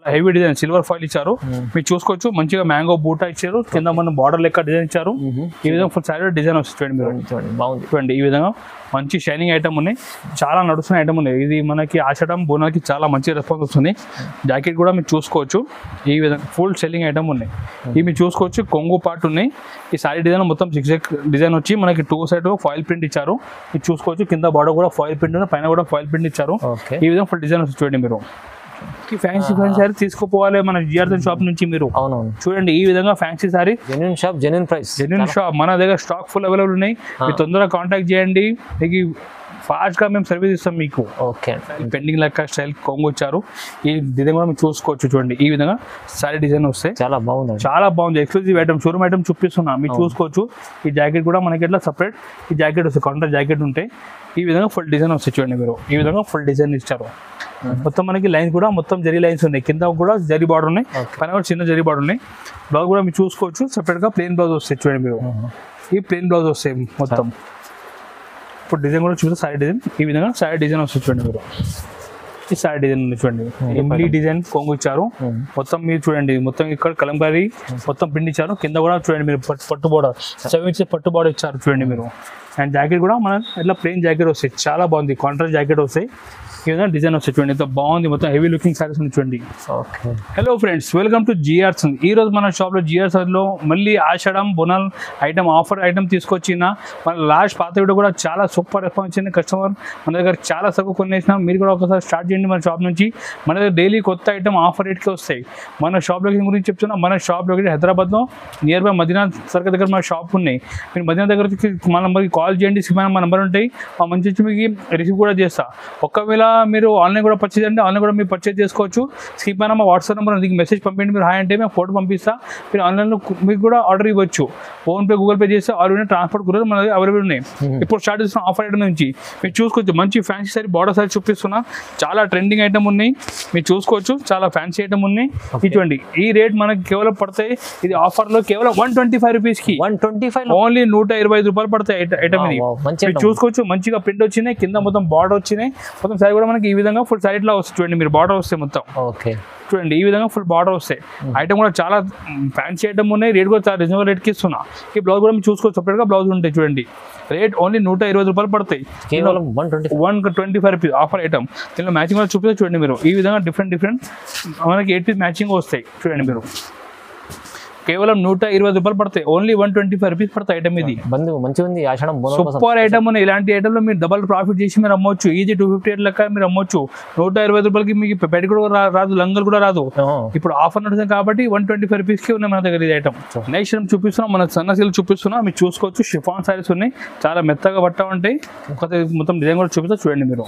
Heavy design silver foil ఇచ్చారు మీరు చూసుకోవచ్చు మంచిగా మ్యాంగో బూటా ఇచ్చారు కింద మన బార్డర్ లెక్క డిజైన్ ఇచ్చారు ఈ విధంగా ఫుల్ సారీ డిజైన్ వస్తుంది చూడండి మీరు చూడండి బాగుంది చూడండి ఈ విధంగా మంచి షైనింగ్ ఐటమ్ ఉన్నాయి చాలా నడుస్తున్న ఐటమ్ ఉన్నాయి ఇది మనకి ఆషడం బోనాలకి చాలా మంచి రెస్పాన్స్ వస్తుంది జాకెట్ కూడా మీరు చూసుకోవచ్చు ఈ విధంగా ఫుల్ సెల్లింగ్ ఐటమ్ ఉన్నాయి ఇవి మీరు చూసుకోవచ్చు కొంగు పార్ట్ ఉన్నాయి ఈ సారీ డిజైన్ మొత్తం సిక్స్ డిజైన్ వచ్చి మనకి టూ సైడ్ ఫాయిల్ ప్రింట్ ఇచ్చారు ఇది చూసుకోవచ్చు కింద బార్డర్ కూడా ఫాయిల్ ప్రింట్ ఉంది పైన కూడా ఫాయిల్ ప్రింట్ ఇచ్చారు ఓకే ఈ విధంగా ఫుల్ డిజైన్ వస్తుంది చూడండి మీరు ఫ్యాన్సీ ఫ్యాన్సీ సారీ తీసుకుపోవాలి మన జిఆర్ఎన్ షాప్ నుంచి మీరు అవునవును చూడండి ఈ విధంగా fancy sari genuine shop genuine price genuine shop మన దగ్గర స్టాక్ ఫుల్ అవైలబుల్ ఉన్నాయి మీరు తొందరగా కాంటాక్ట్ చేయండి మీకు ఫాస్ట్గా మేము సర్వీస్ ఇస్తాం మీకు ఓకే పెండింగ్ లెక్క స్టైల్ కొంగు వచ్చారు ఈ డిజైన్ కూడా మీరు చూసుకోవచ్చు చూడండి ఈ విధంగా సారీ డిజైన్ వస్తాయి చాలా బాగుందండి చాలా బాగుంది ఎక్స్క్లూజివ్ ఐటమ్ షోరూమ్ ఐటమ్ చూపిస్తున్నా మీరు చూసుకోవచ్చు ఈ జాకెట్ కూడా మనకి ఎట్లా సపరేట్ ఈ జాకెట్ వస్తుంది కౌంటర్ జాకెట్ ఉంటాయి ఈ విధంగా ఫుల్ డిజైన్ వస్తాయి చూడండి మీరు ఈ విధంగా ఫుల్ డిజైన్ ఇచ్చారు మొత్తం మనకి లైన్స్ కూడా మొత్తం జరీ లైన్స్ ఉన్నాయి కింద కూడా జరీ బార్డర్ ఉన్నాయి Okay. పైన కూడా చిన్న జరీ బార్డర్ ఉన్నాయి బ్లౌజ్ కూడా మీరు చూసుకోవచ్చు సెపరేట్గా ప్లెయిన్ బ్లౌజ్ వస్తాయి చూడండి మీరు ఈ ప్లెయిన్ బ్లౌజ్ వస్తాయి మొత్తం ఇప్పుడు డిజైన్ కూడా చూస్తే సారీ డిజైన్ ఈ విధంగా సారీ డిజైన్ వస్తుంది చూడండి మీరు ఈ సారీ డిజైన్ ఉంది చూడండి ఎంబ్లీ డిజైన్ కొంగు ఇచ్చారు మొత్తం మీరు చూడండి మొత్తం ఇక్కడ కలంకారీ మొత్తం పిండి ఇచ్చారు కింద కూడా చూడండి మీరు పట్టు పట్టు బోర్డర్ సెవెన్ ఇంచెస్ పట్టు బోర్డర్ ఇచ్చారు చూడండి మీరు అండ్ జాకెట్ కూడా మన ఇట్లా ప్లెయిన్ జాకెట్ వస్తాయి చాలా బాగుంది కాంట్రాస్ట్ జాకెట్ వస్తాయి ఈ విధంగా డిజైన్ వస్తాయి చూడండి ఎంత బాగుంది మొత్తం హెవీ లుకింగ్ సారీస్ ఉంది చూడండి okay hello friends welcome to GRS ఈ రోజు మన షాప్లో జిఆర్స్ లో మళ్ళీ Ashadham Bonal item offer item తీసుకొచ్చిన మన లాస్ట్ పాత వీడియో కూడా చాలా సూపర్ రెస్పాన్స్ వచ్చింది కస్టమర్ మన దగ్గర చాలా సరుకు కొనేసినాం మీరు కూడా ఒకసారి స్టార్ట్ చేయండి మన షాప్ నుంచి మన దగ్గర డైలీ కొత్త ఐటమ్ ఆఫర్ రేట్కి వస్తాయి మన షాప్ లొకేషన్ గురించి చెప్తున్నా మన షాప్ లొకేషన్ హైదరాబాద్లో నియర్ బై మదీనా సర్కిల్ దగ్గర మన షాప్ ఉన్నాయి మీరు మదీనా దగ్గరికి మన నెంబర్కి కాల్ చేయండి సినిమా మా నెంబర్ ఉంటాయి మా మంచి వచ్చి మీకు రిసీవ్ కూడా చేస్తా ఒకవేళ మీరు ఆన్లైన్ కూడా పర్చేజ్ అంటే ఆన్లైన్ కూడా మీరు పర్చేజ్ చేసుకోవచ్చు స్కిప్ అయినా మా వాట్సాప్ నెంబర్ మీకు మెసేజ్ పంపించండి మీరు హాయ్ అంటే మేము ఫోటో పంపిస్తా మీరు ఆన్లైన్లో మీకు కూడా ఆర్డర్ ఇవ్వచ్చు ఫోన్పే గూగుల్ పే చేస్తే ఆల్రెడీ ట్రాన్స్పోర్ట్ కూడా మన దగ్గర అవైలబుల్ ఉన్నాయి ఇప్పుడు స్టార్ట్ చేస్తున్న ఆఫర్ ఐటమ్ నుంచి మీరు చూసుకోవచ్చు మంచి ఫ్యాన్సీ సారీ బార్డర్ సారీ చూపిస్తున్నా చాలా ట్రెండింగ్ ఐటమ్ ఉన్నాయి మీరు చూసుకోవచ్చు చాలా ఫ్యాన్సీ ఐటమ్ ఉన్నాయి ఇటువంటి ఈ రేట్ మనకి కేవలం పడతాయి ఇది ఆఫర్లో కేవలం వన్ ట్వంటీ ఫైవ్ రూపీస్కి వన్ ట్వంటీ ఫైవ్ ఓన్లీ నూట ఇరవై ఐదు రూపాయలు పడతాయి ఐట- ఐటమ్ ఇది మంచి మీరు చూసుకోవచ్చు మంచిగా ప్రింట్ వచ్చినాయి కింద మొత్తం బార్డర్ వచ్చినాయి మొత్తం సారీ కూడా మనకి ఈ విధంగా ఫుల్ సైడ్ లా వస్తుంది చూడండి మీరు బార్డర్ వస్తాయి మొత్తం ఓకే చూడండి ఈ విధంగా ఫుల్ బార్డర్ వస్తాయి ఐటమ్ కూడా చాలా ఫ్యాన్సీ ఐటమ్ ఉన్నాయి రేట్ కూడా చాలా రీజనబుల్ రేట్కి ఇస్తున్నా ఈ బ్లౌజ్ కూడా మీరు చూసుకోవచ్చు సపరేట్గా బ్లౌజ్ ఉంటాయి చూడండి రేట్ ఓన్లీ నూట ఇరవై రూపాయలు పడతాయి కేవలం one twenty one twenty five rupees offer item దీనిలో మ్యాచింగ్ కూడా చూపిస్తే చూడండి మీరు ఈ విధంగా డిఫరెంట్ డిఫరెంట్ మనకి ఎయిట్ పీస్ మ్యాచింగ్ వస్తాయి చూడండి మీరు కేవలం నూట ఇరవై రూపాయలు పడతాయి only one twenty five rupees పడతాయి ఐటమ్ ఇది బంధు మంచిగా ఉంది ఆషాఢం బోనం కోసం సూపర్ ఐటమ్ ఉన్నాయి ఇలాంటి ఐటమ్లో మీరు డబల్ ప్రాఫిట్ చేసి మీరు అమ్మొచ్చు ఈజీ టూ ఫిఫ్టీ ఎయిట్ లెక్క మీరు అమ్మొచ్చు నూట ఇరవై ఐదు రూపాయలకి మీకు పెట్టి కూడా రా- రాదు లంగలు కూడా రాదు ఆ, ఇప్పుడు ఆఫర్ నడుస్తుంది కాబట్టి వన్ ట్వంటీ ఫైవ్ రూపీస్కి ఉన్నాయి మన దగ్గర ఇది ఐటమ్ నెక్స్ట్ ఐటమ్ చూపిస్తున్నాం మన సన్న సీల్ చూపిస్తున్నా మీరు చూసుకోవచ్చు షిఫాన్ సారీస్ ఉన్నాయి చాలా మెత్తగా పట్ట ఉంటాయి ఒక మొత్తం డిజైన్ కూడా చూపిస్తా చూడండి మీరు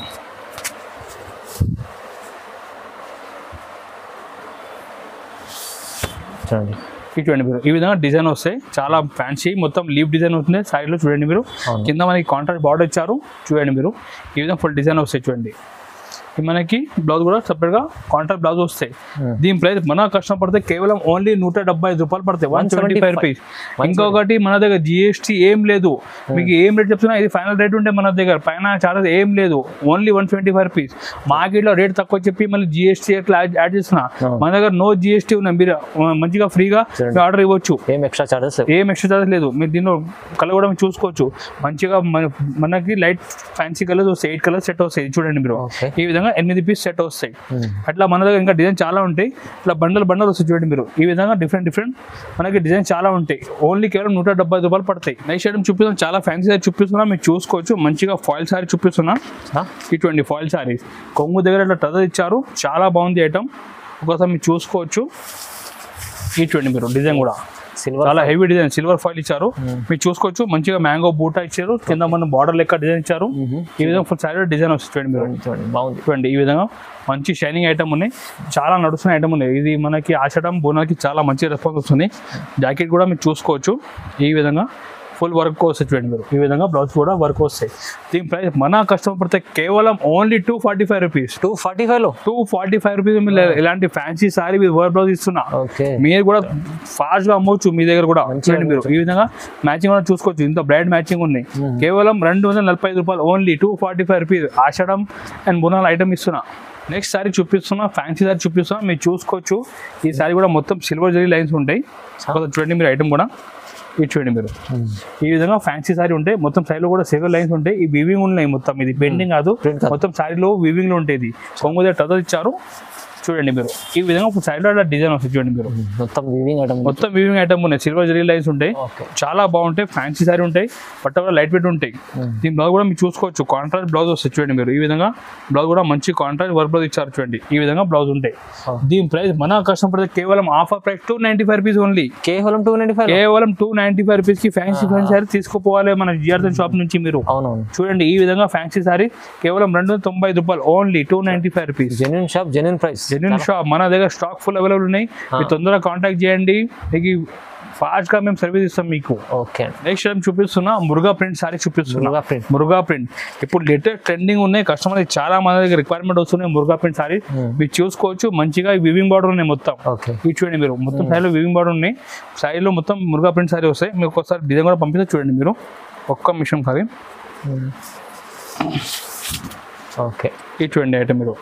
చూడండి ఈ చూడండి మీరు ఈ విధంగా డిజైన్ వస్తాయి చాలా ఫ్యాన్సీ మొత్తం లీవ్ డిజైన్ అవుతుంది సైడ్లో చూడండి మీరు అవును. కింద మనకి కాంట్రాక్ట్ బార్డర్ ఇచ్చారు చూడండి మీరు ఈ విధంగా ఫుల్ డిజైన్ వస్తాయి చూడండి ఇది మనకి బ్లౌజ్ కూడా సపరేట్గా కాంట్రాక్ట్ బ్లౌజ్ వస్తాయి దీని ప్రైస్ మన కష్టం పడితే కేవలం ఓన్లీ నూట డెబ్బై ఐదు రూపాయలు పడతాయి వన్ సెవెంటీ ఫైవ్ రూపీస్ ఇంకొకటి మన దగ్గర జిఎస్టీ ఏం లేదు మీకు ఏం రేట్ చెప్తున్నా ఇది ఫైనల్ రేట్ ఉంటే మన దగ్గర పైన చార్జెస్ ఏం లేదు only one twenty five rupees మార్కెట్లో రేట్ తక్కువ చెప్పి మళ్ళీ జిఎస్టీ ఎట్లా యాడ్ చేస్తున్నా మన దగ్గర నో జిఎస్టీ ఉన్నాయి మీరు ఆ, మంచిగా ఫ్రీగా ఆర్డర్ ఇవ్వచ్చు ఏం ఎక్స్ట్రా చార్జెస్ ఏం ఎక్స్ట్రా చార్జెస్ లేదు మీరు దీనిలో కలర్ కూడా మీరు చూసుకోవచ్చు మంచిగా మన- మనకి లైట్ ఫ్యాన్సీ కలర్స్ వస్తాయి ఎయిట్ కలర్స్ సెట్ వస్తాయి చూడండి మీరు ఓకే ఈ విధంగా ఎనిమిది పీస్ సెట్ వస్తాయి అట్లా మన దగ్గర ఇంకా డిజైన్ చాలా ఉంటాయి ఇట్లా బండల్ బండల్ వస్తాయి చూడండి మీరు ఈ విధంగా డిఫరెంట్ డిఫరెంట్ మనకి డిజైన్ చాలా ఉంటాయి ఓన్లీ కేవలం నూట డెబ్బై రూపాయలు పడతాయి నెక్స్ట్ ఐటమ్ చూపిస్తాం చాలా ఫ్యాన్సీ సారీ చూపిస్తున్నా మీరు చూసుకోవచ్చు మంచిగా ఫాయిల్ సారీ చూపిస్తున్నా ఇటువంటి ఫాయిల్ సారీస్ కొంగు దగ్గర ఇట్లా టదర్ ఇచ్చారు చాలా బాగుంది ఐటమ్ ఒకసారి మీరు చూసుకోవచ్చు ఈ చూడండి మీరు డిజైన్ కూడా సిల్వర్ చాలా హెవీ డిజైన్ సిల్వర్ ఫాయిల్ ఇచ్చారు మీరు చూసుకోవచ్చు మంచిగా మ్యాంగో బూటా ఇచ్చారు కింద మన బార్డర్ లెక్క డిజైన్ ఇచ్చారు ఈ విధంగా ఫుల్ సారీ డిజైన్ వస్తుంది చూడండి మీరు చూడండి బాగుంది చూడండి ఈ విధంగా మంచి షైనింగ్ ఐటమ్ ఉన్నాయి చాలా నడుస్తున్న ఐటమ్ ఉన్నాయి ఇది మనకి ఆషడం బోనాలకి చాలా మంచి రెస్పాన్స్ వస్తుంది జాకెట్ కూడా మీరు చూసుకోవచ్చు ఈ విధంగా ఫుల్ వర్క్ వస్తాయి చూడండి మీరు ఈ విధంగా బ్లౌజ్ కూడా వర్క్ వస్తాయి దీని ప్రైస్ మన కస్టమర్ పడితే కేవలం only two forty five rupees two forty five లో టూ ఫార్టీ ఫైవ్ రూపీస్ మీరు ఇలాంటి fancy sari with work blouse ఇస్తున్నా ఓకే మీరు కూడా ఫాస్ట్ గా అమ్మవచ్చు మీ దగ్గర కూడా చూడండి మీరు ఈ విధంగా మ్యాచింగ్ కూడా చూసుకోవచ్చు ఇంత బ్రైడ్ మ్యాచింగ్ ఉన్నాయి కేవలం రెండు వందల నలభై ఐదు రూపాయలు only two forty five rupees Ashadham and Bonal item ఇస్తున్నా నెక్స్ట్ సారీ చూపిస్తున్నా ఫ్యాన్సీ సారీ చూపిస్తున్నా మీరు చూసుకోవచ్చు ఈ సారీ కూడా మొత్తం సిల్వర్ జరీ లైన్స్ ఉంటాయి కొంచెం చూడండి మీరు ఐటమ్ కూడా ఇది చూడండి మీరు ఈ విధంగా ఫ్యాన్సీ సారీ ఉంటాయి మొత్తం సైడ్లో కూడా సిల్వర్ లైన్స్ ఉంటాయి ఈ వీవింగ్ ఉన్నాయి మొత్తం ఇది బెండింగ్ కాదు Print కాదు. మొత్తం సారీలో వీవింగ్ లో ఉంటుంది కొంగు దగ్గర టదర్ ఇచ్చారు చూడండి మీరు ఈ విధంగా సైడ్లో అట్లా డిజైన్ వస్తుంది చూడండి మీరు మొత్తం వివింగ్ ఐటమ్ మొత్తం వీవింగ్ ఐటమ్ ఉన్నాయి సిల్వర్ జరీ లైన్స్ ఉంటాయి ఓకే చాలా బాగుంటాయి ఫ్యాన్సీ సారీ ఉంటాయి బట్ట కూడా లైట్ వెయిట్ ఉంటాయి దీని బ్లౌజ్ కూడా మీరు చూసుకోవచ్చు కాంట్రాస్ట్ బ్లౌజ్ వస్తుంది చూడండి మీరు ఈ విధంగా బ్లౌజ్ కూడా మంచి కాంట్రాస్ట్ వర్క్ బ్లౌజ్ ఇచ్చారు చూడండి ఈ విధంగా బ్లౌజ్ ఉంటాయి Oh. దీని ప్రైస్ మన కస్టమర్ కేవలం offer price two ninety five rupees only కేవలం టూ నైన్టీ ఫైవ్ కేవలం టూ నైన్టీ ఫైవ్ రూపీస్ కి ఫ్యాన్సీ ఫ్యాన్సీ సారీ తీసుకుపోవాలి మన జిఆర్ఎన్ షాప్ నుంచి మీరు అవునవును చూడండి ఈ విధంగా ఫ్యాన్సీ సారీ కేవలం రెండు వందల తొంభై ఐదు రూపాయలు only two ninety five rupees genuine shop genuine price genuine shop మన దగ్గర స్టాక్ ఫుల్ అవైలబుల్ ఉన్నాయి మీరు తొందరగా కాంటాక్ట్ చేయండి మీకు ఫాస్ట్ గా మేము సర్వీస్ ఇస్తాం మీకు ఓకే నెక్స్ట్ టైం చూపిస్తున్నా మురుగా ప్రింట్ సారీ చూపిస్తున్నా మురుగా ప్రింట్ మురుగా ప్రింట్ ఇప్పుడు లేటెస్ట్ ట్రెండింగ్ ఉన్నాయి కస్టమర్ చాలా మన దగ్గర రిక్వైర్మెంట్ వస్తున్నాయి మురుగా ప్రింట్ సారీ మీరు చూసుకోవచ్చు మంచిగా వివింగ్ బార్డర్ ఉన్నాయి మొత్తం ఓకే ఇది చూడండి మీరు మొత్తం సైడ్లో వివింగ్ బార్డర్ ఉన్నాయి సైడ్లో మొత్తం మురుగా ప్రింట్ సారీ వస్తాయి మీకు ఒకసారి డిజైన్ కూడా పంపిస్తే చూడండి మీరు ఒక్క మిషన్ కాదు ఓకే ఇది చూడండి ఐటమ్ మీరు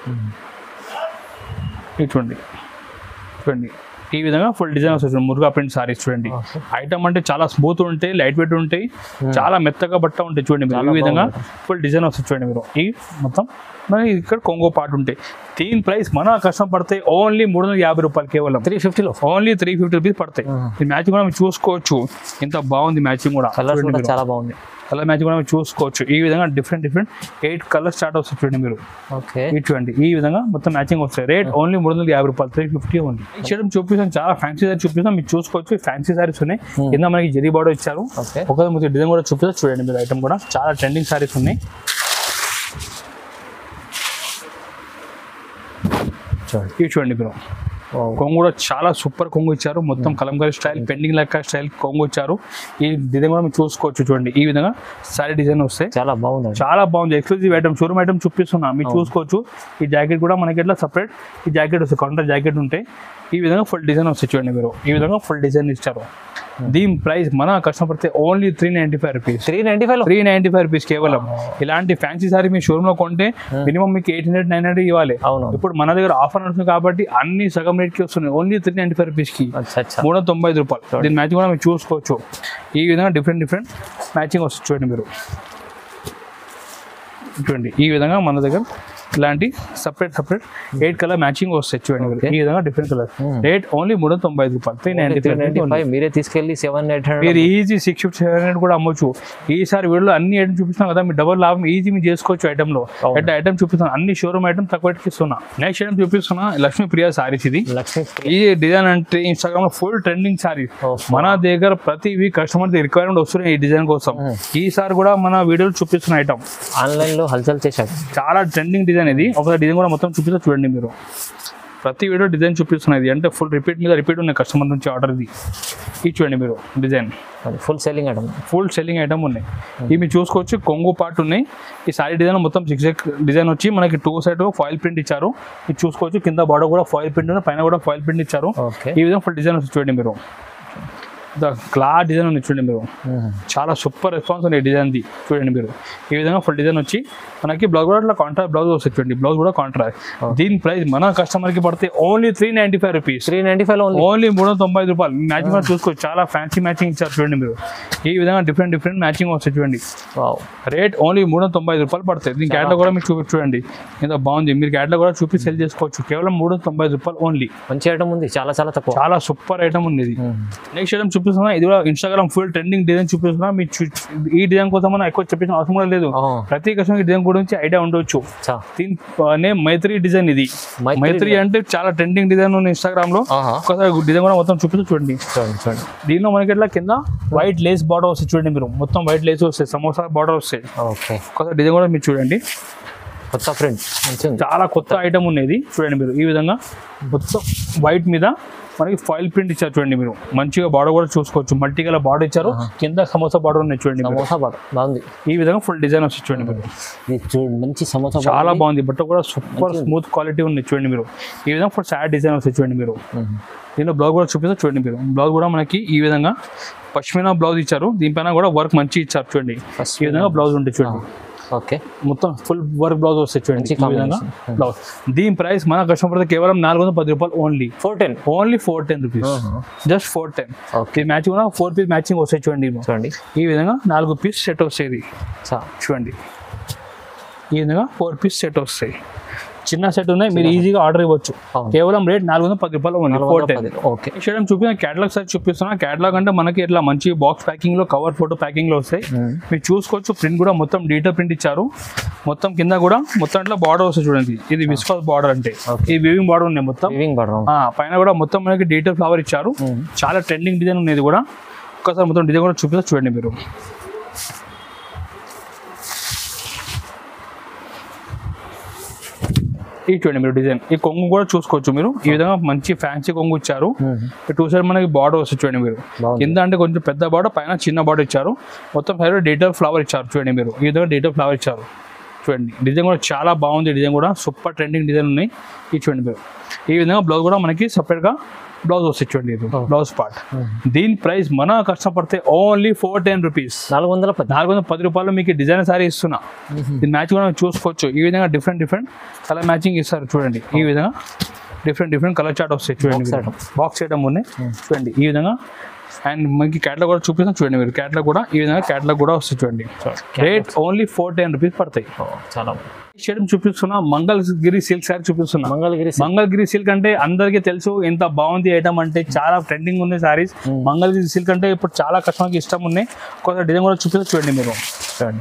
ఇది చూడండి చూడండి ఈ విధంగా ఫుల్ డిజైన్ వస్తుంది చూడండి మురుగా ప్రింట్ సారీస్ చూడండి Okay. ఐటమ్ అంటే చాలా స్మూత్ ఉంటాయి లైట్ వెయిట్ ఉంటాయి చాలా మెత్తగా బట్ట ఉంటాయి చూడండి మీరు చాలా ఈ విధంగా బాగుంది. ఫుల్ డిజైన్ వస్తుంది చూడండి మీరు ఈ మొత్తం మరి ఇక్కడ కొంగో పార్ట్ ఉంటాయి దీని ప్రైస్ మన కష్టం పడతాయి ఓన్లీ మూడు వందల యాభై రూపాయలు కేవలం త్రీ ఫిఫ్టీలో ఓన్లీ త్రీ ఫిఫ్టీ రూపీస్ పడతాయి Mhm. ఈ మ్యాచింగ్ కూడా మీరు చూసుకోవచ్చు ఎంత బాగుంది మ్యాచింగ్ కూడా కలర్స్ చూడండి కూడా మీరు. చాలా బాగుంది కలర్ మ్యాచింగ్ కూడా మీరు చూసుకోవచ్చు ఈ విధంగా different different eight colours start వస్తుంది చూడండి మీరు ఓకే ఇది చూడండి ఈ విధంగా మొత్తం మ్యాచింగ్ వస్తాయి రేట్ ఓన్లీ మూడు వందల యాభై రూపాయలు త్రీ ఫిఫ్టీ ఉంది ఈ చేయడం చూపిస్తాను చాలా ఫ్యాన్సీ సారీ చూపిస్తాం మీరు చూసుకోవచ్చు ఫ్యాన్సీ సారీస్ ఉన్నాయి కింద మనకి జరీ బార్డర్ ఇచ్చారు ఓకే ఒక మీకు డిజైన్ కూడా చూపిస్తా చూడండి మీరు ఐటమ్ కూడా చాలా ట్రెండింగ్ సారీస్ ఉన్నాయి చూడండి ఇవి చూడండి మీరు కొంగు కూడా చాలా సూపర్ కొంగు ఇచ్చారు మొత్తం కలంకారీ స్టైల్ పెండింగ్ లెక్క స్టైల్ కొంగు ఇచ్చారు ఈ డిజైన్ కూడా మీరు చూసుకోవచ్చు చూడండి ఈ విధంగా సారీ డిజైన్ వస్తాయి చాలా బాగుంది చాలా బాగుంది ఎక్స్క్లూజివ్ ఐటమ్ షోరూమ్ ఐటమ్ చూపిస్తున్నా మీరు చూసుకోవచ్చు ఈ జాకెట్ కూడా మనకి ఎట్లా సపరేట్ ఈ జాకెట్ వస్తుంది కౌంటర్ జాకెట్ ఉంటాయి ఈ విధంగా ఫుల్ డిజైన్ వస్తాయి చూడండి మీరు ఈ విధంగా ఫుల్ డిజైన్ ఇచ్చారు దీని ప్రైస్ మన కస్టమర్ పడితే only three ninety five rupees three ninety five three ninety five rupees కేవలం ఇలాంటి ఫ్యాన్సీ సారీ మీ షోరూమ్ లో కొంటే మినిమం మీకు ఎయిట్ హండ్రెడ్ నైన్ హండ్రెడ్ ఇవ్వాలి అవును ఇప్పుడు మన దగ్గర ఆఫర్ నడుస్తుంది కాబట్టి అన్ని సగం రేట్కి వస్తున్నాయి ఓన్లీ త్రీ నైన్టీ ఫైవ్ రూపీస్కి అచ్చా అచ్చా మూడు వందల తొంభై ఐదు రూపాయలు దీని మ్యాచింగ్ కూడా మీరు చూసుకోవచ్చు ఈ విధంగా డిఫరెంట్ డిఫరెంట్ మ్యాచింగ్ వస్తుంది చూడండి మీరు చూడండి ఈ విధంగా మన దగ్గర ఇలాంటి separate separate eight colour matching వస్తాయి చూడండి మీరు. Okay. ఈ విధంగా డిఫరెంట్ కలర్ రేట్ ఓన్లీ మూడు వందల తొంభై ఐదు రూపాయలు three ninety three ninety five five మీరే తీసుకెళ్ళి సెవెన్ ఎయిట్ మీరు hundred easy six fifty seven hundred కూడా అమ్మొచ్చు ఈసారి వీడియోలో అన్ని ఐటమ్ చూపిస్తాం కదా మీరు డబల్ లాభం ఈజీ మీరు చేసుకోవచ్చు ఐటమ్ లో అవును. అంటే ఐటమ్ చూపిస్తాను అన్ని షోరూమ్ ఐటమ్ తక్కువ రేట్కి ఇస్తున్నా నెక్స్ట్ ఐటమ్ చూపిస్తున్నా లక్ష్మీ ప్రియా సారీస్ ఇది లక్ష్మీ ఈ డిజైన్ అంటే ఇన్స్టాగ్రామ్ లో ఫుల్ ట్రెండింగ్ సారీ Oh, మన దగ్గర ప్రతి వీక్ కస్టమర్ రిక్వైర్మెంట్ వస్తున్నాయి ఈ డిజైన్ కోసం ఈసారి కూడా మన వీడియోలో చూపిస్తున్న ఐటమ్ ఆన్లైన్ లో హల్చల్ చేశారు చాలా ట్రెండింగ్ డిజైన్ ఇది ఒక డిజైన్ కూడా మొత్తం చూపిస్తా చూడండి మీరు ప్రతి వీడియో డిజైన్ చూపిస్తున్నది అంటే ఫుల్ రిపీట్ మీద రిపీట్ ఉన్నాయి కస్టమర్ నుంచి ఆర్డర్ ఇది ఇది చూడండి మీరు design full selling item full selling item ఉన్నాయి ఇవి మీరు చూసుకోవచ్చు కొంగు పార్ట్ ఉన్నాయి ఈ సారీ డిజైన్ మొత్తం సిక్స్ డిజైన్ వచ్చి మనకి టూ సైడ్ ఫాయిల్ ప్రింట్ ఇచ్చారు ఇది చూసుకోవచ్చు కింద బార్డర్ కూడా ఫాయిల్ ప్రింట్ ఉంది పైన కూడా ఫాయిల్ ప్రింట్ ఇచ్చారు ఓకే ఈ విధంగా ఫుల్ డిజైన్ వస్తుంది చూడండి మీరు క్లాస్ డిజైన్ ఉంది చూడండి మీరు చాలా సూపర్ రెస్పాన్స్ ఉంది ఈ డిజైన్ది చూడండి మీరు ఈ విధంగా ఫుల్ డిజైన్ వచ్చి మనకి బ్లౌజ్ కూడా అట్లా కాంట్రాక్ట్ బ్లౌజ్ వస్తుంది చూడండి బ్లౌజ్ కూడా కాంట్రాక్ట్ దీని ప్రైస్ మన కస్టమర్కి పడితే only three ninety five rupees three ninety five only only మూడు వందల తొంభై ఐదు రూపాయలు మ్యాచింగ్ కూడా చూసుకోవచ్చు చాలా ఫ్యాన్సీ మ్యాచింగ్ ఇచ్చారు చూడండి మీరు ఈ విధంగా డిఫరెంట్ డిఫరెంట్ మ్యాచింగ్ వస్తుంది చూడండి వావ్ రేట్ ఓన్లీ మూడు వందల తొంభై ఐదు రూపాయలు పడతాయి దీని క్యాట్లో కూడా మీకు చూపి చూడండి ఎంత బాగుంది మీరు క్యాట్లో కూడా చూపి సెల్ చేసుకోవచ్చు కేవలం మూడు వందల తొంభై ఐదు రూపాయలు ఓన్లీ మంచి ఐటమ్ ఉంది చాలా చాలా తక్కువ చాలా సూపర్ ఐటమ్ ఉంది ఇది నెక్స్ట్ ఐటమ్ చూపిస్తున్నా ఇది కూడా ఇన్స్టాగ్రామ్ ఫుల్ ట్రెండింగ్ డిజైన్ చూపిస్తున్నా మీ చూ- ఈ డిజైన్ కోసం మనం ఎక్కువ చెప్పించిన అవసరం కూడా లేదు Oh. ప్రతి కస్టమర్ డిజైన్ గురించి ఐడియా ఉండొచ్చు చా దీని నేమ్ మైత్రి డిజైన్ ఇది మైత్రి మైత్రి అంటే చాలా ట్రెండింగ్ డిజైన్ ఉంది ఇన్స్టాగ్రామ్ లో ఆహా. ఒకసారి డిజైన్ కూడా మొత్తం చూపిస్తూ చూడండి చూడండి చూడండి దీనిలో మనకి ఇట్లా కింద వైట్ లేస్ బార్డర్ వస్తుంది చూడండి మీరు మొత్తం వైట్ లేస్ వస్తాయి సమోసా బార్డర్ వస్తాయి ఓకే ఒకసారి డిజైన్ కూడా మీరు చూడండి కొత్త ప్రింట్ మంచిగా ఉంది చాలా కొత్త ఐటమ్ ఉన్నది చూడండి మీరు ఈ విధంగా మొత్తం వైట్ మీద మనకి ఫాయిల్ ప్రింట్ ఇచ్చారు చూడండి మీరు మంచిగా బార్డర్ కూడా చూసుకోవచ్చు మల్టీ కలర్ బార్డర్ ఇచ్చారు కింద సమోసా బార్డర్ ఉన్నాయి చూడండి మీరు. సమోసా బాగా బాగుంది ఈ విధంగా ఫుల్ డిజైన్ వస్తుంది చూడండి మీరు ఇది చూడండి మంచి సమోసా చాలా బాగుంది బట్ట కూడా సూపర్ స్మూత్ క్వాలిటీ ఉంది చూడండి మీరు ఈ విధంగా ఫుల్ సాడ్ డిజైన్ వస్తుంది చూడండి మీరు దీనిలో బ్లౌజ్ కూడా చూపిస్తే చూడండి మీరు బ్లౌజ్ కూడా మనకి ఈ విధంగా పశ్మినా బ్లౌజ్ ఇచ్చారు దీనిపైన కూడా వర్క్ మంచి ఇచ్చారు చూడండి ఈ విధంగా బ్లౌజ్ ఉంటుంది చూడండి ఓకే మొత్తం ఫుల్ వర్క్ బ్లౌజ్ వస్తాయి చూడండి మంచి ఈ విధంగా combination. బ్లౌజ్ దీని ప్రైస్ మన కస్టమర్ కేవలం నాలుగు వందల పది రూపాయలు only four ten only four ten rupees just four ten okay ఈ మ్యాచింగ్ కూడా ఫోర్ పీస్ మ్యాచింగ్ వస్తాయి చూడండి ఇవి. చూడండి ఈ విధంగా నాలుగు పీస్ సెట్ వస్తాయి చా చూడండి ఈ విధంగా ఫోర్ పీస్ సెట్ వస్తాయి చిన్న సెట్ ఉన్నాయి మీరు ఈజీగా ఆర్డర్ ఇవ్వచ్చు అవును. కేవలం రేట్ నాలుగు వందల పది రూపాయలు ఓన్లీ నాలుగు ఫోర్ వందల టెన్ పది. ఓకే చేయడం చూపిన క్యాటలాగ్ సార్ చూపిస్తున్నా క్యాటలాగ్ అంటే మనకి ఇట్లా మంచి బాక్స్ ప్యాకింగ్ లో కవర్ ఫోటో ప్యాకింగ్ లో వస్తాయి మీరు చూసుకోవచ్చు ప్రింట్ కూడా మొత్తం డీటెయిల్ ప్రింట్ ఇచ్చారు మొత్తం కింద కూడా మొత్తం ఇట్లా బార్డర్ వస్తుంది చూడండి ఇది విస్కాస్ బార్డర్ అంటే Okay. ఈ వివింగ్ బార్డర్ ఉన్నాయి మొత్తం వివింగ్ పడడం ఆ, పైన కూడా మొత్తం మనకి డీటెయిల్ ఫ్లవర్ ఇచ్చారు చాలా ట్రెండింగ్ డిజైన్ ఉంది ఇది కూడా ఒక్కసారి మొత్తం డిజైన్ కూడా చూపిస్తా చూడండి మీరు ఈ చూడండి మీరు డిజైన్ ఈ కొంగు కూడా చూసుకోవచ్చు మీరు ఈ విధంగా మంచి ఫ్యాన్సీ కొంగు ఇచ్చారు టూ సైడ్ మనకి బార్డర్ వస్తుంది చూడండి మీరు బాగుంది. కింద అంటే కొంచెం పెద్ద బార్డర్ పైన చిన్న బార్డర్ ఇచ్చారు మొత్తం సైడ్ డీటెయిల్ ఫ్లవర్ ఇచ్చారు చూడండి మీరు ఈ విధంగా డీటెయిల్ ఫ్లవర్ ఇచ్చారు చూడండి డిజైన్ కూడా చాలా బాగుంది డిజైన్ కూడా సూపర్ ట్రెండింగ్ డిజైన్ ఉన్నాయి ఈ చూడండి మీరు ఈ విధంగా బ్లౌజ్ కూడా మనకి సపరేట్గా బ్లౌజ్ వస్తుంది చూడండి ఇది బ్లౌజ్ పార్ట్ దీని ప్రైస్ మన కష్టం పడితే ఓన్లీ ఫోర్ టెన్ రూపీస్ నాలుగు వందల పది నాలుగు వందల పది రూపాయలు మీకు డిజైన్ సారీ ఇస్తున్నా దీని మ్యాచ్ కూడా మీరు చూసుకోవచ్చు ఈ విధంగా డిఫరెంట్ డిఫరెంట్ కలర్ మ్యాచింగ్ ఇస్తారు చూడండి ఈ విధంగా డిఫరెంట్ డిఫరెంట్ కలర్ చార్ట్ వస్తాయి చూడండి Box item. బాక్స్ ఐటమ్ ఉన్నాయి చూడండి ఈ విధంగా అండ్ మనకి క్యాట్లాగ్ కూడా చూపిస్తాం చూడండి మీరు క్యాట్లాగ్ కూడా ఈ విధంగా క్యాట్లాగ్ కూడా వస్తుంది చూడండి rate only four ten rupees పడతాయి ఓ, చాలా బాగుంది. షేడ్ చూపిస్తున్నా మంగళగిరి సిల్క్ సారీ చూపిస్తున్నా మంగళగిరి మంగళగిరి సిల్క్ అంటే అందరికీ తెలుసు ఎంత బాగుంది ఐటమ్ అంటే చాలా ట్రెండింగ్ ఉంది సారీస్ మంగళగిరి సిల్క్ అంటే ఇప్పుడు చాలా కస్టమర్కి ఇష్టం ఉన్నాయి కొంత డిజైన్ కూడా చూపిస్తే చూడండి మీరు చూడండి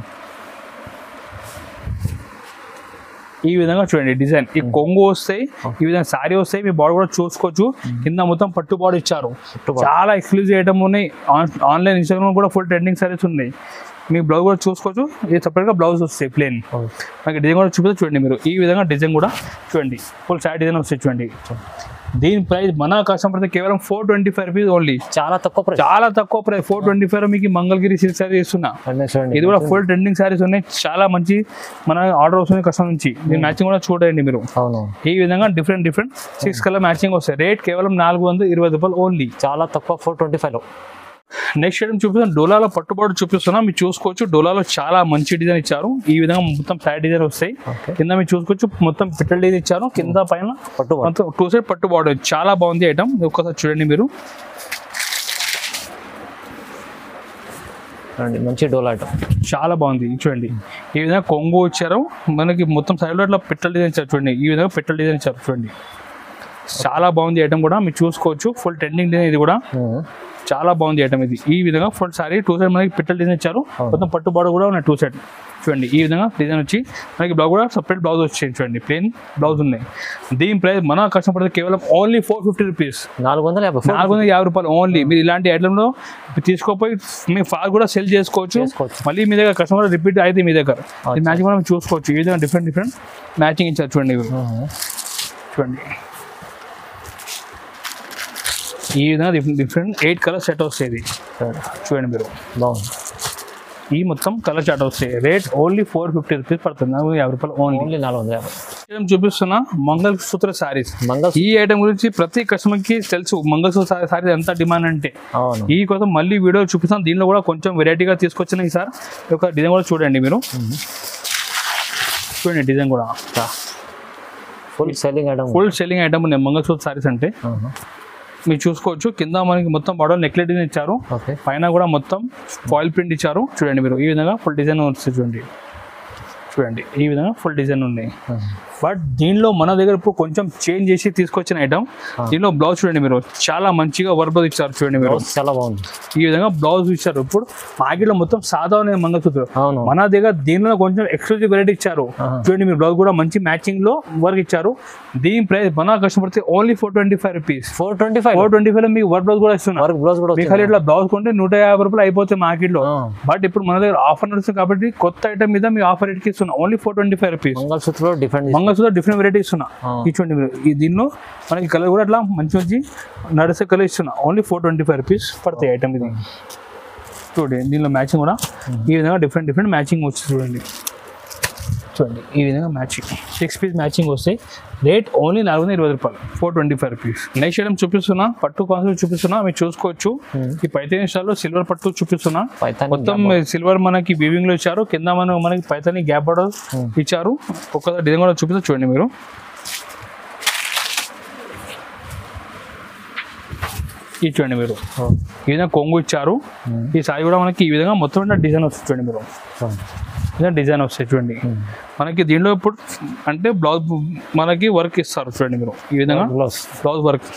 ఈ విధంగా చూడండి డిజైన్ ఈ కొంగు వస్తాయి ఈ విధంగా సారీ వస్తాయి మీ బాడీ కూడా చూసుకోవచ్చు కింద మొత్తం పట్టు బాడీ ఇచ్చారు పట్టు చాలా ఎక్స్క్లూజివ్ ఐటమ్ ఉన్నాయి ఆన్- ఆన్లైన్ ఇన్స్టాగ్రామ్ కూడా ఫుల్ ట్రెండింగ్ సారీస్ ఉన్నాయి మీ బ్లౌజ్ కూడా చూసుకోవచ్చు ఇది సపరేట్గా బ్లౌజ్ వస్తాయి ప్లేన్ మనకి డిజైన్ కూడా చూపిస్తే చూడండి మీరు ఈ విధంగా డిజైన్ కూడా చూడండి ఫుల్ సారీ డిజైన్ వస్తాయి చూడండి దీని ప్రైస్ మన కస్టమర్ కేవలం four twenty five rupees only చాలా తక్కువ ప్రైస్ చాలా తక్కువ ప్రైస్ ఫోర్ ట్వంటీ ఫైవ్ మీకు మంగళగిరి సిల్క్ సారీ ఇస్తున్నా చూడండి ఇది కూడా ఫుల్ ట్రెండింగ్ సారీస్ ఉన్నాయి చాలా మంచి మన ఆర్డర్ వస్తుంది కస్టమర్ నుంచి దీని మ్యాచింగ్ కూడా చూడండి మీరు అవును ఈ విధంగా different different six colour matching వస్తాయి రేట్ కేవలం నాలుగు వందల ఇరవై రూపాయలు ఓన్లీ చాలా తక్కువ ఫోర్ ట్వంటీ ఫైవ్ లో నెక్స్ట్ ఐటమ్ చూపిస్తాను డోలాలో పట్టుబాటు చూపిస్తున్నా మీరు చూసుకోవచ్చు డోలాలో చాలా మంచి డిజైన్ ఇచ్చారు ఈ విధంగా మొత్తం ఫ్లాట్ డిజైన్ వస్తాయి ఓకే కింద మీరు చూసుకోవచ్చు మొత్తం పిట్టల డిజైన్ ఇచ్చారు కింద పైన పట్టు మొత్తం టూ సైడ్ పట్టు బార్డర్ చాలా బాగుంది ఐటమ్ ఒక్కసారి చూడండి మీరు చూడండి మంచి డోల్ ఐటమ్ చాలా బాగుంది ఇది చూడండి ఈ విధంగా కొంగు ఇచ్చారు మనకి మొత్తం సైడ్లో ఇట్లా పిట్టల డిజైన్ ఇచ్చారు చూడండి ఈ విధంగా పిట్టల డిజైన్ ఇచ్చారు చూడండి చాలా బాగుంది ఐటమ్ కూడా మీరు చూసుకోవచ్చు ఫుల్ ట్రెండింగ్ డిజైన్ ఇది కూడా చాలా బాగుంది ఐటమ్ ఇది ఈ విధంగా ఫుల్ సారీ టూ సైడ్ మనకి పిట్టల డిజైన్ ఇచ్చారు మొత్తం పట్టు బార్డర్ కూడా ఉన్నాయి టూ సైడ్ చూడండి ఈ విధంగా డిజైన్ వచ్చి మనకి బ్లౌజ్ కూడా సపరేట్ బ్లౌజ్ వచ్చాయి చూడండి ప్లేన్ బ్లౌజ్ ఉన్నాయి దీని ప్రైస్ మన కష్టపడితే కేవలం ఓన్లీ ఫోర్ ఫిఫ్టీ రూపీస్ నాలుగు వందల యాభై నాలుగు వందల యాభై రూపాయలు ఓన్లీ మీరు ఇలాంటి ఐటమ్లో తీసుకోపోయి మీ ఫాల్ కూడా సెల్ చేసుకోవచ్చు చేసుకోవచ్చు. మళ్ళీ మీ దగ్గర కస్టమర్ రిపీట్ అయితే మీ దగ్గర ఈ మ్యాచింగ్ కూడా మీరు చూసుకోవచ్చు ఈ విధంగా డిఫరెంట్ డిఫరెంట్ మ్యాచింగ్ ఇచ్చారు చూడండి ఇవి చూడండి ఈ విధంగా different different eight colour set వస్తాయి ఇది చూడండి మీరు బాగుంది ఈ మొత్తం కలర్ చార్ట్ వస్తాయి rate only four fifty rupees పడుతుంది నాలుగు వందల యాభై రూపాయలు ఓన్లీ ఓన్లీ నాలుగు వందల యాభై ఐటమ్ చూపిస్తున్నా మంగళసూత్ర సారీస్ మంగళ ఈ ఐటమ్ గురించి ప్రతి కస్టమర్కి తెలుసు మంగళసూత్ర సారీ ఎంత డిమాండ్ అంటే అవును ఈ కోసం మళ్ళీ వీడియో చూపిస్తాం దీనిలో కూడా కొంచెం వెరైటీగా తీసుకొచ్చిన సార్ ఈ యొక్క డిజైన్ కూడా చూడండి మీరు చూడండి డిజైన్ కూడా full selling item full selling item ఉన్నాయి మంగళసూత్ర సారీస్ అంటే మీరు చూసుకోవచ్చు కింద మనకి మొత్తం బాడర్ నెక్లెట్ డిజైన్ ఇచ్చారు ఓకే పైన కూడా మొత్తం ఫాయిల్ ప్రింట్ ఇచ్చారు చూడండి మీరు ఈ విధంగా ఫుల్ డిజైన్ వస్తుంది చూడండి చూడండి ఈ విధంగా ఫుల్ డిజైన్ ఉన్నాయి బట్ దీనిలో మన దగ్గర ఇప్పుడు కొంచెం చేంజ్ చేసి తీసుకొచ్చిన ఐటమ్ దీనిలో బ్లౌజ్ చూడండి మీరు చాలా మంచిగా వర్బ్ ఇచ్చారు చూడండి మీరు చాలా బాగుంది ఈ విధంగా బ్లౌజ్ ఇచ్చారు ఇప్పుడు మార్కెట్లో మొత్తం సాదా ఉన్నాయి మంగళసూత్రం అవును మన దగ్గర దీనిలో కొంచెం ఎక్స్క్లూజివ్ వెరైటీ ఇచ్చారు ఆహా. చూడండి మీరు బ్లౌజ్ కూడా మంచి మ్యాచింగ్ లో వర్క్ ఇచ్చారు దీని ప్రైస్ మన customer only four twenty five rupees four twenty five four twenty five మీకు వర్క్ బ్లౌజ్ కూడా ఇస్తున్నారు వర్క్ బ్లౌజ్ కూడా మీకు ఖాళీ ఇట్లా బ్లౌజ్ కొంటే నూట యాభై రూపాయలు అయిపోతాయి మార్కెట్ లో ఆ. బట్ ఇప్పుడు మన దగ్గర ఆఫర్ నడుస్తుంది కాబట్టి కొత్త ఐటమ్ మీద మీ ఆఫర్ రేట్కి ఇస్తున్నా only four twenty five rupees మంగళసూత్రలో డిఫరెంట్ మంగళసూత్ర డిఫరెంట్ వెరైటీ ఇస్తున్నా ఆ. ఈ చూడండి మీరు ఈ దీనిలో మనకి కలర్ కూడా అట్లా మంచి మంచి నడిసే కలర్ ఇస్తున్నా only four twenty five rupees పడతాయి ఐటమ్ ఇది చూడండి దీనిలో మ్యాచింగ్ కూడా ఈ విధంగా డిఫరెంట్ డిఫరెంట్ మ్యాచింగ్ వచ్చి చూడండి చూడండి ఈ విధంగా మ్యాచింగ్ సిక్స్ పీస్ మ్యాచింగ్ వస్తాయి రేట్ ఓన్లీ నాలుగు వందల ఇరవై రూపాయలు four twenty five rupees next item చూపిస్తున్నా పట్టు కాన్సెప్ట్ చూపిస్తున్నా మీరు చూసుకోవచ్చు ఈ పైతని స్టాల్లో సిల్వర్ పట్టు చూపిస్తున్నా పైతాని మొత్తం సిల్వర్ మనకి వీవింగ్ లో ఇచ్చారు కింద మనం మనకి పైతని గ్యాప్ బోర్డర్ ఇచ్చారు ఒక్కసారి డిజైన్ కూడా చూపిస్తే చూడండి మీరు ఇది చూడండి మీరు ఈ విధంగా కొంగు ఇచ్చారు ఈ సారీ కూడా మనకి ఈ విధంగా మొత్తం డిజైన్ వస్తుంది చూడండి మీరు ఇలా డిజైన్ వస్తాయి చూడండి మనకి దీనిలో ఇప్పుడు అంటే బ్లౌజ్ మనకి వర్క్ ఇస్తారు చూడండి మీరు ఈ విధంగా బ్లౌజ్ బ్లౌజ్ వర్క్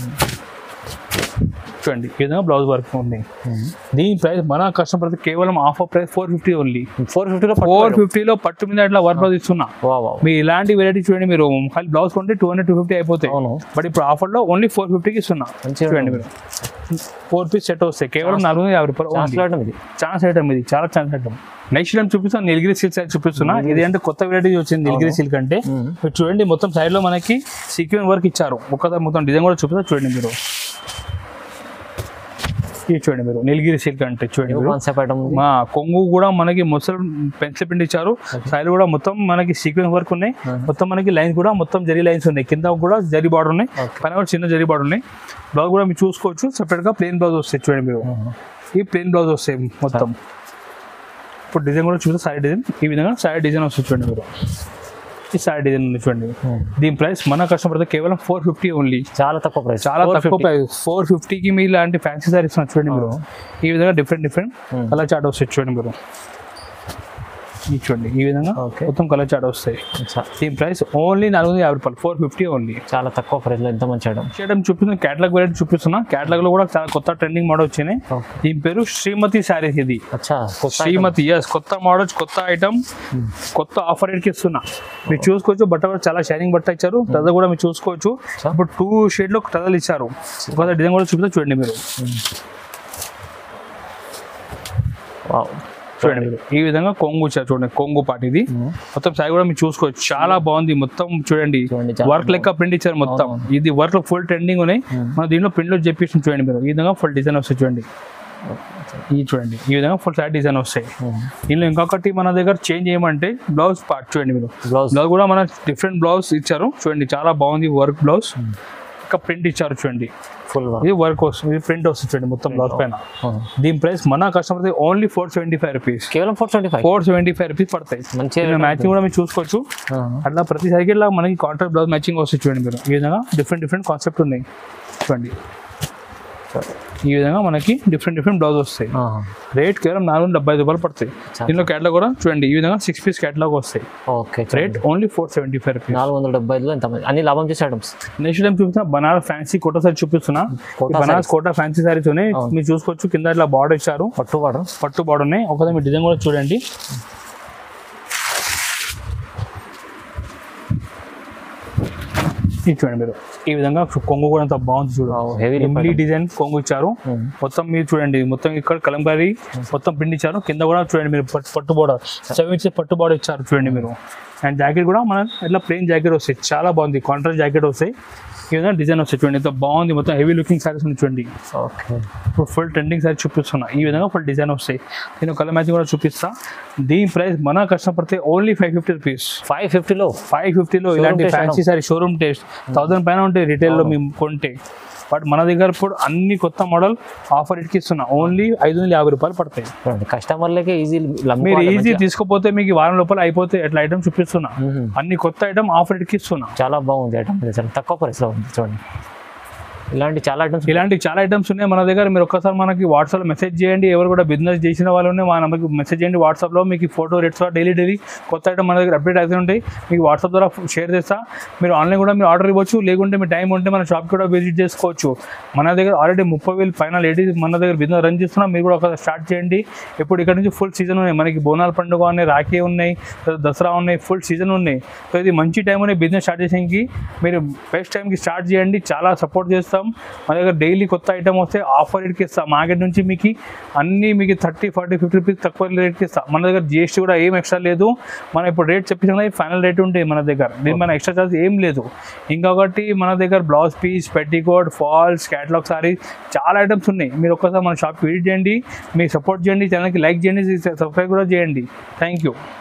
చూడండి ఈ విధంగా బ్లౌజ్ వర్క్ ఉంది దీని ప్రైస్ మన కస్టమర్ కేవలం offer price four fifty only four ఫిఫ్టీలో ఫోర్ ఫిఫ్టీలో పట్టు మీద ఇట్లా వర్క్ బ్లౌజ్ ఇస్తున్నా వా వా మీ ఇలాంటి వెరైటీ చూడండి మీరు ఖాళీ బ్లౌజ్ కొంటే టూ హండ్రెడ్ టూ ఫిఫ్టీ అయిపోతాయి అవును బట్ ఇప్పుడు ఆఫర్లో ఓన్లీ ఫోర్ ఫిఫ్టీకి ఇస్తున్నా మంచిగా చూడండి మీరు ఫోర్ పీస్ సెట్ వస్తాయి కేవలం నాలుగు వందల యాభై రూపాయలు only. ట్రాన్స్లేట్ ఇది ఛాన్స్ ఐటమ్ ఇది చాలా ఛాన్స్ ఐటమ్ నెక్స్ట్ టైం చూపిస్తాను నీలగిరి సిల్క్ సైడ్ చూపిస్తున్నా ఇది అంటే కొత్త వెరైటీ వచ్చింది నీలగిరి సిల్క్ అంటే మీరు చూడండి మొత్తం సైడ్ లో మనకి సీక్వెన్ వర్క్ ఇచ్చారు ఒక్కసారి మొత్తం డిజైన్ కూడా చూపిస్తా చూడండి మీరు ఇది చూడండి మీరు నీలగిరి సిల్క్ అంటే చూడండి మీరు కాన్సెప్ట్ ఐటమ్ ఉంది మా కొంగు కూడా మనకి ముసలి పెన్సిల్ పిండి ఇచ్చారు సైడ్ కూడా మొత్తం మనకి సీక్వెన్స్ వర్క్ ఉన్నాయి మొత్తం మనకి లైన్స్ కూడా మొత్తం జరీ లైన్స్ ఉన్నాయి కింద కూడా జరీ బార్డర్ ఉన్నాయి పైన కూడా చిన్న జరీ బార్డర్ ఉన్నాయి బ్లౌజ్ కూడా మీరు చూసుకోవచ్చు సెపరేట్ గా ప్లెయిన్ బ్లౌజ్ వస్తాయి చూడండి మీరు ఈ ప్లెయిన్ బ్లౌజ్ వస్తాయి మొత్తం ఇప్పుడు డిజైన్ కూడా చూస్తే సైడ్ డిజైన్ ఈ విధంగా సైడ్ డిజైన్ వస్తుంది చూడండి మీరు ఈ సైడ్ డిజైన్ ఉంది చూడండి దీని ప్రైస్ మన కస్టమర్ కేవలం ఫోర్ ఫిఫ్టీ ఓన్లీ చాలా తక్కువ ప్రైస్ చాలా తక్కువ ప్రైస్ ఫోర్ ఫిఫ్టీకి మీ ఇలాంటి ఫ్యాన్సీ సారీస్ చూడండి మీరు ఈ విధంగా డిఫరెంట్ డిఫరెంట్ కలర్ చార్ట్ వస్తాయి చూడండి మీరు ఇది చూడండి ఈ విధంగా Okay. మొత్తం కలర్ చార్ట్ వస్తాయి దీని ప్రైస్ ఓన్లీ నాలుగు వందల యాభై రూపాయలు ఫోర్ ఫిఫ్టీ ఓన్లీ చాలా తక్కువ ప్రైస్ లో ఎంత మంచి ఐటమ్ చేయడం చూపిస్తున్న క్యాటలాగ్ వెరైటీ చూపిస్తున్నా క్యాటలాగ్ లో కూడా చాలా కొత్త ట్రెండింగ్ మోడల్ వచ్చినాయి దీని పేరు శ్రీమతి శారీస్ ఇది అచ్చా కొత్త శ్రీమతి ఎస్ కొత్త మోడల్స్ కొత్త ఐటమ్ కొత్త ఆఫర్ రేట్కి ఇస్తున్నా మీరు చూసుకోవచ్చు బట్ట కూడా చాలా షైనింగ్ బట్ట ఇచ్చారు టజల్ కూడా మీరు చూసుకోవచ్చు ఇప్పుడు టూ షేడ్ లో టజల్ ఇచ్చారు ఒకసారి డిజైన్ కూడా చూపిస్తే చూడండి మీరు వావ్ చూడండి మీరు ఈ విధంగా కొంగు ఇచ్చారు చూడండి కొంగు పాట ఇది మొత్తం సారీ కూడా మీరు చూసుకోవచ్చు చాలా బాగుంది మొత్తం చూడండి చూడండి, చాలా వర్క్ లెక్క ప్రింట్ ఇచ్చారు మొత్తం ఇది వర్క్ లో ఫుల్ ట్రెండింగ్ ఉన్నాయి మన దీంట్లో ప్రింట్ లో చెప్పేసి చూడండి మీరు ఈ విధంగా ఫుల్ డిజైన్ వస్తాయి చూడండి ఇది చూడండి ఈ విధంగా ఫుల్ సైడ్ డిజైన్ వస్తాయి దీనిలో ఇంకొకటి మన దగ్గర చేంజ్ చేయమంటే బ్లౌజ్ పార్ట్ చూడండి మీరు బ్లౌజ్ బ్లౌజ్ కూడా మన డిఫరెంట్ బ్లౌజ్ ఇచ్చారు చూడండి చాలా బాగుంది వర్క్ బ్లౌజ్ ఇంకా ప్రింట్ ఇచ్చారు చూడండి ఫుల్ వర్క్ ఇది వర్క్ వస్తుంది ఇది ప్రింట్ వస్తుంది చూడండి మొత్తం బ్లౌజ్ పైన దీని ప్రైస్ మన customer only four seventy five rupees కేవలం four twenty five four seventy five rupees పడతాయి మంచిగా మ్యాచింగ్ కూడా మీరు చూసుకోవచ్చు అట్లా ప్రతి సైకిల్ లా మనకి కాంట్రాక్ట్ బ్లౌజ్ మ్యాచింగ్ వస్తుంది చూడండి మీరు ఈ విధంగా డిఫరెంట్ డిఫరెంట్ కాన్సెప్ట్ ఉన్నాయి చూడండి ఈ విధంగా మనకి డిఫరెంట్ డిఫరెంట్ బ్లౌజ్ వస్తాయి రేట్ కేవలం నాలుగు వందల డెబ్బై ఐదు రూపాయలు పడతాయి దీనిలో క్యాటలాగ్ కూడా చూడండి ఈ విధంగా సిక్స్ పీస్ క్యాటలాగ్ వస్తాయి okay rate only four seventy five rupees నాలుగు వందల డెబ్బై ఐదులో ఎంత మంది అన్ని లాభం చేసే ఐటమ్స్ నెక్స్ట్ టైం చూపిస్తున్నా బనారస్ ఫ్యాన్సీ కోటా సారీ చూపిస్తున్నా కోటా ఈ బనారస్ కోటా ఫ్యాన్సీ సారీస్ ఉన్నాయి మీరు చూసుకోవచ్చు కింద ఇట్లా బార్డర్ ఇచ్చారు పట్టు వాడు పట్టు బార్డర్ ఉన్నాయి ఒకసారి మీ డిజైన్ కూడా చూడండి ఇది చూడండి మీరు ఈ విధంగా కొంగు కూడా అంత బాగుంది చూడు హెవీ ఎంబ్లీ డిజైన్ కొంగు ఇచ్చారు మొత్తం మీరు చూడండి మొత్తం ఇక్కడ కలంకారీ మొత్తం పిండి ఇచ్చారు కింద కూడా చూడండి మీరు పట్టు పట్టు బోర్డర్ సెవెన్ ఇంచెస్ పట్టు బోర్డర్ ఇచ్చారు చూడండి మీరు అండ్ జాకెట్ కూడా మన ఇట్లా ప్లెయిన్ జాకెట్ వస్తాయి చాలా బాగుంది కాంట్రాస్ట్ జాకెట్ వస్తాయి ఈ విధంగా డిజైన్ వస్తాయి చూడండి ఎంత బాగుంది మొత్తం హెవీ లుకింగ్ సారీస్ ఉంది చూడండి ఓకే ఇప్పుడు ఫుల్ ట్రెండింగ్ సారీ చూపిస్తున్నా ఈ విధంగా ఫుల్ డిజైన్ వస్తాయి నేను కలర్ మ్యాచింగ్ కూడా చూపిస్తా దీని ప్రైస్ మన కష్టం పడితే only five fifty rupees five ఫిఫ్టీలో ఫైవ్ ఫిఫ్టీలో ఇలాంటి taste fancy sari showroom taste thousand పైన ఉంటాయి రిటైల్లో మేము కొంటే బట్ మన దగ్గర ఇప్పుడు అన్ని కొత్త మోడల్ ఆఫర్ ఇట్కి ఇస్తున్నా ఓన్లీ ఐదు వందల యాభై రూపాయలు పడతాయి చూడండి కస్టమర్లకి ఈజీ మీరు ఈజీ తీసుకుపోతే మీకు ఈ వారం లోపల అయిపోతే అట్లా ఐటమ్ చూపిస్తున్నా అన్ని కొత్త ఐటమ్ ఆఫర్ ఇట్కి ఇస్తున్నా చాలా బాగుంది ఐటమ్ చాలా తక్కువ ప్రైస్లో ఉంది చూడండి ఇలాంటి చాలా ఐటమ్స్ ఇలాంటి చాలా ఐటమ్స్ ఉన్నాయి మన దగ్గర మీరు ఒక్కసారి మనకి వాట్సాప్లో మెసేజ్ చేయండి ఎవరు కూడా బిజినెస్ చేసిన వాళ్ళు ఉన్నాయి మా నెంబర్కి మెసేజ్ చేయండి వాట్సాప్లో మీకు ఫోటో రేట్స్ డైలీ డైలీ కొత్త ఐటమ్ మన దగ్గర అప్డేట్ అవుతూ ఉంటాయి మీకు వాట్సాప్ ద్వారా షేర్ చేస్తా మీరు ఆన్లైన్ కూడా మీరు ఆర్డర్ ఇవ్వచ్చు లేకుంటే మీ టైం ఉంటే మన షాప్ కూడా విజిట్ చేసుకోవచ్చు మన దగ్గర ఆల్రెడీ ముప్పై వేలు పైన లేడీస్ మన దగ్గర బిజినెస్ రన్ చేస్తున్నాం మీరు కూడా ఒకసారి స్టార్ట్ చేయండి ఇప్పుడు ఇక్కడ నుంచి ఫుల్ సీజన్ ఉన్నాయి మనకి బోనాల పండుగ ఉన్నాయి రాఖీ ఉన్నాయి తర్వాత దసరా ఉన్నాయి ఫుల్ సీజన్ ఉన్నాయి సో ఇది మంచి టైం ఉన్నాయి బిజినెస్ స్టార్ట్ చేసేకి మీరు బెస్ట్ టైంకి స్టార్ట్ చేయండి చాలా సపోర్ట్ చేస్తాం మన దగ్గర డైలీ కొత్త ఐటమ్ వస్తే ఆఫర్ రేట్కి ఇస్తాం మార్కెట్ నుంచి మీకు అన్నీ మీకు థర్టీ ఫార్టీ ఫిఫ్టీ రూపీస్ తక్కువ రేట్కి ఇస్తాం మన దగ్గర జిఎస్టీ కూడా ఏం ఎక్స్ట్రా లేదు మనం ఇప్పుడు రేట్ చెప్పించిన ఫైనల్ రేట్ ఉంటాయి మన దగ్గర దీని మన ఎక్స్ట్రా చార్జ్ ఏం లేదు ఇంకొకటి మన దగ్గర blouse piece petticoat falls catalogue sari చాలా ఐటమ్స్ ఉన్నాయి మీరు ఒక్కసారి మన షాప్కి విజిట్ చేయండి మీకు సపోర్ట్ చేయండి ఛానల్కి లైక్ చేయండి సబ్స్క్రైబ్ కూడా చేయండి థ్యాంక్ యూ